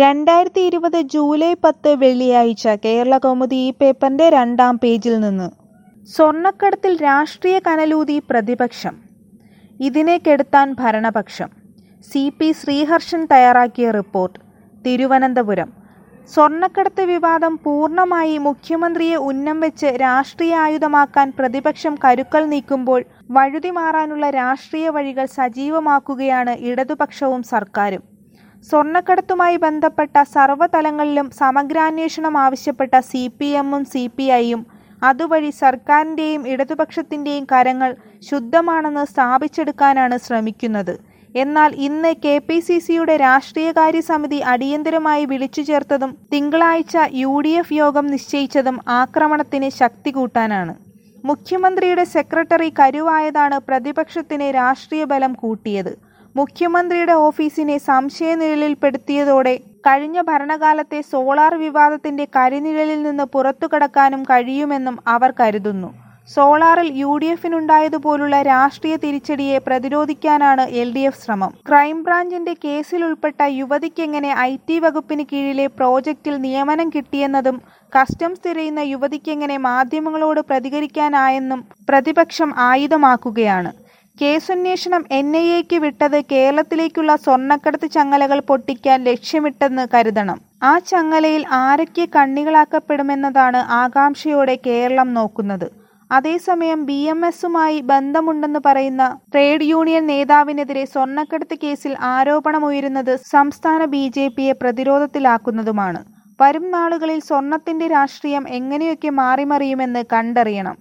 രണ്ടായിരത്തി ഇരുപത് ജൂലൈ പത്ത് വെള്ളിയാഴ്ച കേരളകൗമുദി ഈ പേപ്പറിന്റെ രണ്ടാം പേജിൽ നിന്ന് സ്വർണ്ണക്കടത്തിൽ രാഷ്ട്രീയ കനലൂതി പ്രതിപക്ഷം ഇതിനെ കെടുത്താൻ ഭരണപക്ഷം സി പി ശ്രീഹർഷൻ തയ്യാറാക്കിയ റിപ്പോർട്ട് തിരുവനന്തപുരം സ്വർണ്ണക്കടത്ത് വിവാദം പൂർണ്ണമായി മുഖ്യമന്ത്രിയെ ഉന്നം വെച്ച് രാഷ്ട്രീയ ആയുധമാക്കാൻ പ്രതിപക്ഷം കരുക്കൾ നീക്കുമ്പോൾ വഴുതി മാറാനുള്ള രാഷ്ട്രീയ വഴികൾ സജീവമാക്കുകയാണ് ഇടതുപക്ഷവും സർക്കാരും സ്വർണ്ണക്കടത്തുമായി ബന്ധപ്പെട്ട സർവ്വതലങ്ങളിലും സമഗ്രാന്വേഷണം ആവശ്യപ്പെട്ട സി പി എമ്മും സി പി ഐയും അതുവഴി സർക്കാരിൻ്റെയും ഇടതുപക്ഷത്തിൻ്റെയും കരങ്ങൾ ശുദ്ധമാണെന്ന് സ്ഥാപിച്ചെടുക്കാനാണ് ശ്രമിക്കുന്നത് എന്നാൽ ഇന്ന് കെ പി സി സിയുടെ രാഷ്ട്രീയകാര്യ സമിതി അടിയന്തരമായി വിളിച്ചു ചേർത്തതും തിങ്കളാഴ്ച യു ഡി എഫ് യോഗം നിശ്ചയിച്ചതും ആക്രമണത്തിന് ശക്തി കൂട്ടാനാണ് മുഖ്യമന്ത്രിയുടെ സെക്രട്ടറി കരുവായതാണ് പ്രതിപക്ഷത്തിന് രാഷ്ട്രീയ ബലം കൂട്ടിയത് മുഖ്യമന്ത്രിയുടെ ഓഫീസിനെ സംശയനിഴലിൽപ്പെടുത്തിയതോടെ കഴിഞ്ഞ ഭരണകാലത്തെ സോളാർ വിവാദത്തിന്റെ കരിനിഴലിൽ നിന്ന് പുറത്തു കടക്കാനും കഴിയുമെന്നും അവർ കരുതുന്നു സോളാറിൽ യു ഡി എഫിനുണ്ടായതുപോലുള്ള രാഷ്ട്രീയ തിരിച്ചടിയെ പ്രതിരോധിക്കാനാണ് എൽ ഡി എഫ് ശ്രമം ക്രൈംബ്രാഞ്ചിന്റെ കേസിൽ ഉൾപ്പെട്ട യുവതിക്കെങ്ങനെ ഐ ടി വകുപ്പിന് കീഴിലെ പ്രോജക്റ്റിൽ നിയമനം കിട്ടിയെന്നതും കസ്റ്റംസ് തിരയുന്ന യുവതിക്കെങ്ങനെ മാധ്യമങ്ങളോട് പ്രതികരിക്കാനായെന്നും പ്രതിപക്ഷം ആയുധമാക്കുകയാണ് കേസന്വേഷണം എൻ ഐ എക്ക് വിട്ടത് കേരളത്തിലേക്കുള്ള സ്വർണ്ണക്കടത്ത് ചങ്ങലകൾ പൊട്ടിക്കാൻ ലക്ഷ്യമിട്ടെന്ന് കരുതണം ആ ചങ്ങലയിൽ ആരൊക്കെ കണ്ണികളാക്കപ്പെടുമെന്നതാണ് ആകാംക്ഷയോടെ കേരളം നോക്കുന്നത് അതേസമയം ബി എം എസുമായി ബന്ധമുണ്ടെന്ന് പറയുന്ന ട്രേഡ് യൂണിയൻ നേതാവിനെതിരെ സ്വർണ്ണക്കടത്ത് കേസിൽ ആരോപണമുയരുന്നത് സംസ്ഥാന ബി ജെ പിയെ പ്രതിരോധത്തിലാക്കുന്നതുമാണ് വരും നാളുകളിൽ സ്വർണത്തിന്റെ രാഷ്ട്രീയം എങ്ങനെയൊക്കെ മാറിമറിയുമെന്ന് കണ്ടറിയണം